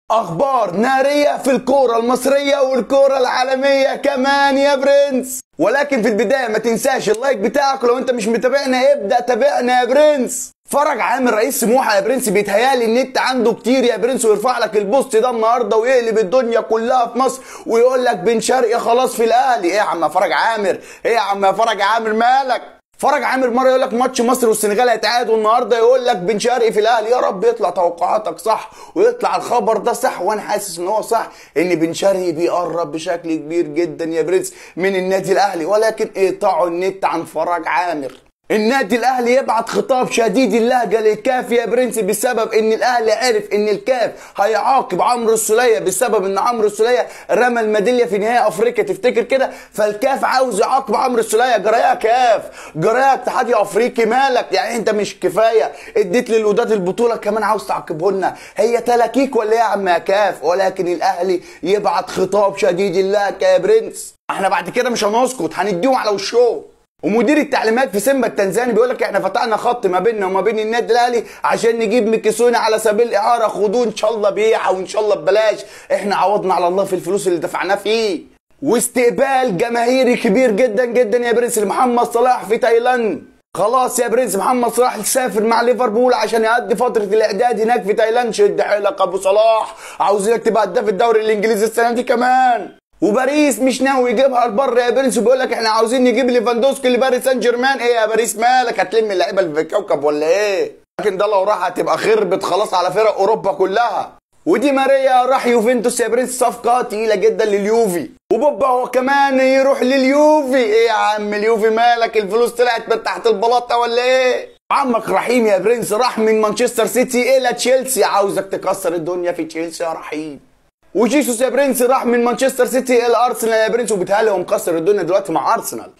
اخبار ناريه في الكوره المصريه والكوره العالميه كمان يا برنس ولكن في البدايه ما تنساش اللايك بتاعك لو انت مش متابعنا ابدا تابعنا يا برنس فرج عامر رئيس سموحه يا برنس بيتهيالي النت عنده كتير يا برنس ويرفع لك البوست ده النهارده ويقلب الدنيا كلها في مصر ويقول لك بن شرقي خلاص في الاهلي ايه يا عم فرج عامر ايه يا عم فرج عامر مالك فرج عامر مره يقول لك ماتش مصر والسنغال هيتعاد والنهارده يقول لك بن شرقي في الاهلي يا رب يطلع توقعاتك صح ويطلع الخبر ده صح وانا حاسس ان هو صح ان بن شرقي بيقرب بشكل كبير جدا يا برنس من النادي الاهلي ولكن اقطعوا النت عن فرج عامر النادي الاهلي يبعت خطاب شديد اللهجه للكاف يا برنس بسبب ان الاهلي عرف ان الكاف هيعاقب عمرو السوليه بسبب ان عمرو السوليه رمى الميداليه في نهائي افريقيا تفتكر كده فالكاف عاوز يعاقب عمرو السوليه جرايه كاف جرايه اتحاد افريقي مالك يعني انت مش كفايه اديت للوداد البطوله كمان عاوز تعاقبه لنا هي تلاكيك ولا ايه يا عم يا كاف ولكن الاهلي يبعت خطاب شديد اللهجه يا برنس احنا بعد كده مش هنسكت هنديهم على وشهم ومدير التعليمات في سيمبا التنزاني بيقول لك احنا فتحنا خط ما بيننا وما بين النادي الاهلي عشان نجيب ميكيسوني على سبيل الاعاره خدوه ان شاء الله بيع وان شاء الله ببلاش احنا عوضنا على الله في الفلوس اللي دفعناه فيه واستقبال جماهيري كبير جدا جدا يا برنس لمحمد صلاح في تايلاند خلاص يا برنس محمد صلاح سافر مع ليفربول عشان يقضي فتره الاعداد هناك في تايلاند شد حيلك ابو صلاح عاوزينك تبقى هداف الدوري الانجليزي السنه دي كمان وباريس مش ناوي يجيبها لبره يا برنس وبيقول لك احنا عاوزين نجيب ليفاندوسكي لباريس سان جيرمان ايه يا باريس مالك هتلم اللعيبه اللي في الكوكب ولا ايه لكن ده لو راح هتبقى خربت خلاص على فرق اوروبا كلها ودي ماريا راح يوفنتوس يا برنس صفقه تقيله جدا لليوفي وبوبا هو كمان يروح لليوفي ايه يا عم اليوفي مالك الفلوس طلعت من تحت البلاطه ولا ايه عمك رحيم يا برنس راح من مانشستر سيتي الى تشيلسي عاوزك تكسر الدنيا في تشيلسي يا رحيم وجيسوس يا برنس راح من مانشستر سيتي الى ارسنال يا برنس وبيتهيألي هو مكسر الدنيا دلوقتي مع ارسنال